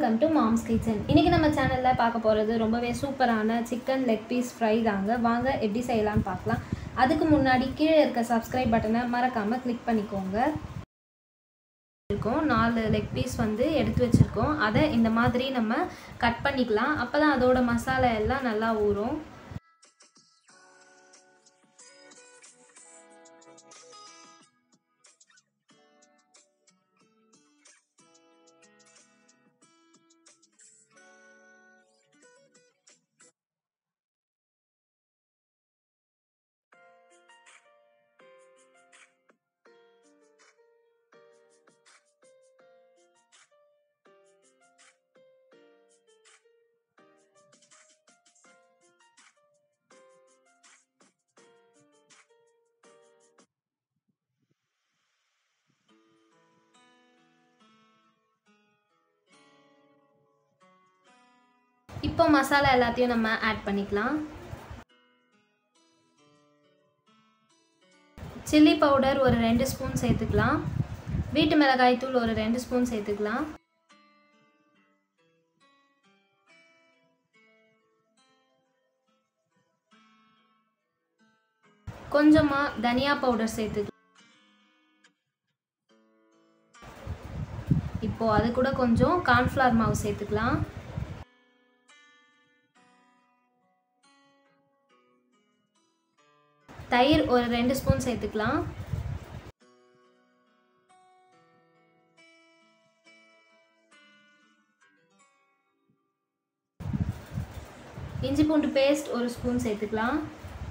welcome to moms kitchen இன்றைக்கி நம்ம சேனலில் பார்க்க போகிறது ரொம்பவே சூப்பரான சிக்கன் லெக் பீஸ் ஃப்ரை தாங்க வாங்க எப்படி செய்யலாம்னு பார்க்கலாம் அதுக்கு முன்னாடி கீழே இருக்க சப்ஸ்கிரைப் பட்டனை மறக்காமல் கிளிக் பண்ணிக்கோங்க இருக்கும் நாலு லெக் பீஸ் வந்து எடுத்து வச்சுருக்கோம் அதை இந்த மாதிரி நம்ம கட் பண்ணிக்கலாம் அப்போ தான் அதோட மசாலா எல்லாம் நல்லா ஊறும் இப்போ மசாலா எல்லாத்தையும் நம்ம ஆட் பண்ணிக்கலாம் சில்லி பவுடர் ஒரு ரெண்டு ஸ்பூன் சேர்த்துக்கலாம் வீட்டு மிளகாய் தூள் ஒரு ரெண்டு ஸ்பூன் சேர்த்துக்கலாம் கொஞ்சமாக தனியா பவுடர் சேர்த்துக்கலாம் இப்போ அது கூட கொஞ்சம் கார்ன்ஃப்ளவர் மாவு சேர்த்துக்கலாம் தயிர் ஒரு ரெண்டு ஸ்பூன் சேர்த்துக்கலாம் இஞ்சி பூண்டு பேஸ்ட் ஒரு ஸ்பூன் சேர்த்துக்கலாம்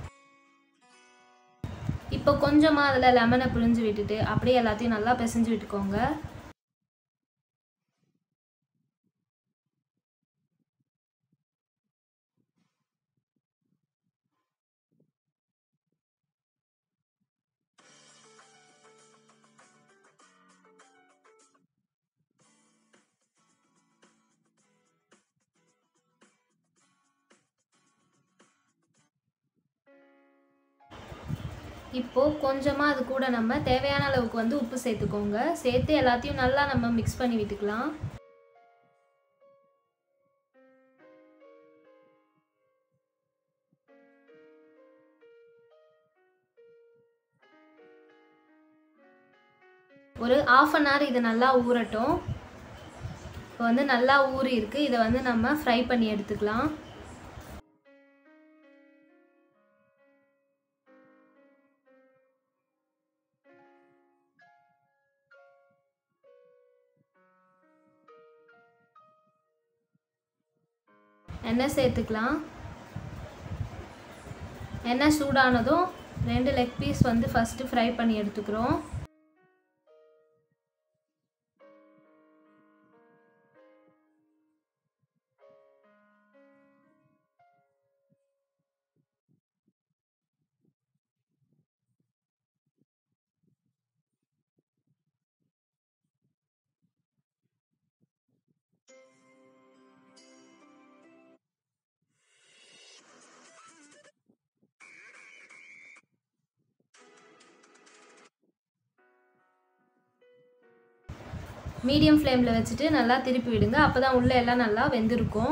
இப்போ கொஞ்சமாக அதில் லெமனை புழிஞ்சு விட்டுட்டு அப்படியே எல்லாத்தையும் நல்லா பிசைஞ்சு விட்டுக்கோங்க இப்போது கொஞ்சமாக அது கூட நம்ம தேவையான அளவுக்கு வந்து உப்பு சேர்த்துக்கோங்க சேர்த்து எல்லாத்தையும் நல்லா நம்ம மிக்ஸ் பண்ணி விட்டுக்கலாம் ஒரு ஆஃப் அன் ஹவர் இது நல்லா ஊறட்டும் இப்போ வந்து நல்லா ஊறி இருக்குது இதை வந்து நம்ம ஃப்ரை பண்ணி எடுத்துக்கலாம் எண்ணெய் சேர்த்துக்கலாம் எண்ணெய் சூடானதும் ரெண்டு லெக் பீஸ் வந்து ஃபஸ்ட்டு ஃப்ரை பண்ணி எடுத்துக்கிறோம் மீடியம் ஃப்ளேமில் வச்சுட்டு நல்லா திருப்பி விடுங்க அப்போ தான் உள்ளே எல்லாம் நல்லா வெந்திருக்கும்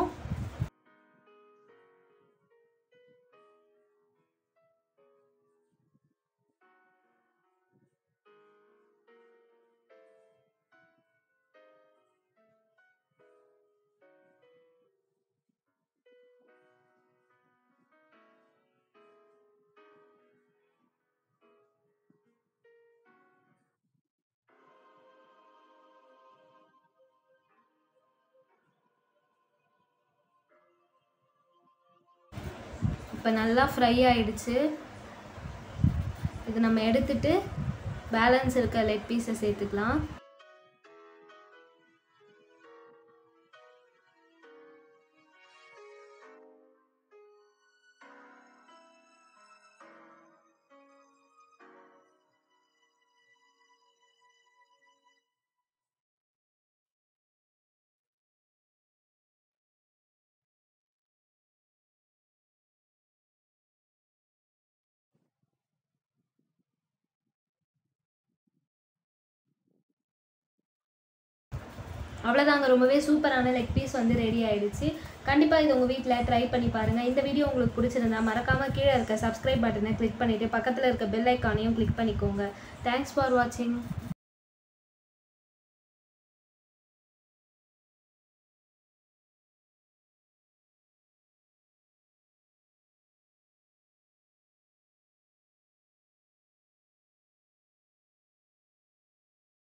இப்போ நல்லா ஃப்ரை ஆயிடுச்சு இது நம்ம எடுத்துட்டு பேலன்ஸ் இருக்க லெக் பீஸை சேர்த்துக்கலாம் அவ்வளோதாங்க ரொம்பவே சூப்பரான லெக் பீஸ் வந்து ரெடி ஆயிடுச்சு கண்டிப்பாக இது உங்கள் வீட்டில் ட்ரை பண்ணி பாருங்கள் இந்த வீடியோ உங்களுக்கு பிடிச்சிருந்தா மறக்காமல் கீழே இருக்க சப்ஸ்கிரைப் பட்டனை கிளிக் பண்ணிவிட்டு பக்கத்தில் இருக்க பெல் ஐக்கானையும் கிளிக் பண்ணிக்கோங்க தேங்க்ஸ் ஃபார் வாட்சிங்